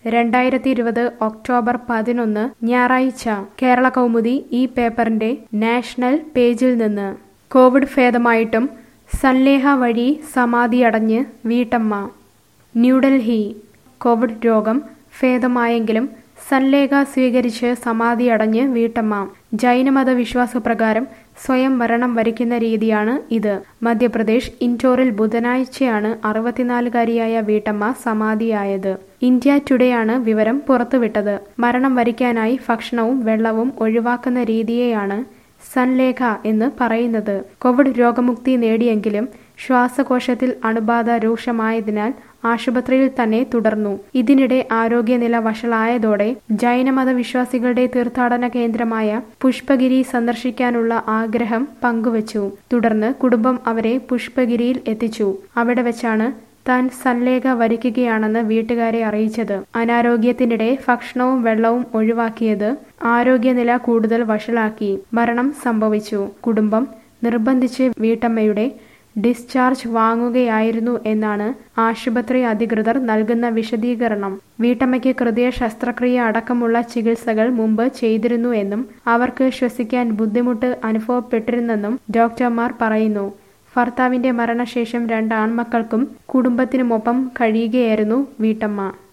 രണ്ടായിരത്തി ഇരുപത് ഒക്ടോബർ പതിനൊന്ന് ഞായറാഴ്ച കേരള കൗമുദി ഈ പേപ്പറിന്റെ നാഷണൽ പേജിൽ നിന്ന് കോവിഡ് ഭേദമായിട്ടും സൻലേഹ വഴി സമാധിയടഞ്ഞ് വീട്ടമ്മ ന്യൂഡൽഹി കോവിഡ് രോഗം ഭേദമായെങ്കിലും സൻലേഖ സ്വീകരിച്ച് സമാധിയടഞ്ഞ് വീട്ടമ്മ ജൈനമത വിശ്വാസപ്രകാരം സ്വയം മരണം വരിക്കുന്ന രീതിയാണ് ഇത് മധ്യപ്രദേശ് ഇൻഡോറിൽ ബുധനാഴ്ചയാണ് അറുപത്തിനാലുകാരിയായ വീട്ടമ്മ സമാധിയായത് ഇന്ത്യ ടുഡേയാണ് വിവരം പുറത്തുവിട്ടത് മരണം വരിക്കാനായി ഭക്ഷണവും വെള്ളവും ഒഴിവാക്കുന്ന രീതിയെയാണ് സൻലേഖ എന്ന് പറയുന്നത് കോവിഡ് രോഗമുക്തി നേടിയെങ്കിലും ശ്വാസകോശത്തിൽ അണുബാധ രൂക്ഷമായതിനാൽ ആശുപത്രിയിൽ തന്നെ തുടർന്നു ഇതിനിടെ ആരോഗ്യനില വഷളായതോടെ ജൈനമത വിശ്വാസികളുടെ തീർത്ഥാടന കേന്ദ്രമായ പുഷ്പഗിരി സന്ദർശിക്കാനുള്ള ആഗ്രഹം പങ്കുവച്ചു തുടർന്ന് കുടുംബം അവരെ പുഷ്പഗിരിയിൽ എത്തിച്ചു അവിടെ വെച്ചാണ് താൻ സൻലേഖ വരിക്കുകയാണെന്ന് വീട്ടുകാരെ അറിയിച്ചത് അനാരോഗ്യത്തിനിടെ ഭക്ഷണവും വെള്ളവും ഒഴിവാക്കിയത് ആരോഗ്യനില കൂടുതൽ വഷളാക്കി മരണം സംഭവിച്ചു കുടുംബം നിർബന്ധിച്ച് വീട്ടമ്മയുടെ ഡിസ്ചാർജ് വാങ്ങുകയായിരുന്നു എന്നാണ് ആശുപത്രി അധികൃതർ നൽകുന്ന വിശദീകരണം വീട്ടമ്മയ്ക്ക് ഹൃദയ ശസ്ത്രക്രിയ അടക്കമുള്ള ചികിത്സകൾ മുമ്പ് ചെയ്തിരുന്നു എന്നും അവർക്ക് ശ്വസിക്കാൻ ബുദ്ധിമുട്ട് അനുഭവപ്പെട്ടിരുന്നെന്നും ഡോക്ടർമാർ പറയുന്നു ഭർത്താവിന്റെ മരണശേഷം രണ്ട് ആൺമക്കൾക്കും കുടുംബത്തിനുമൊപ്പം കഴിയുകയായിരുന്നു വീട്ടമ്മ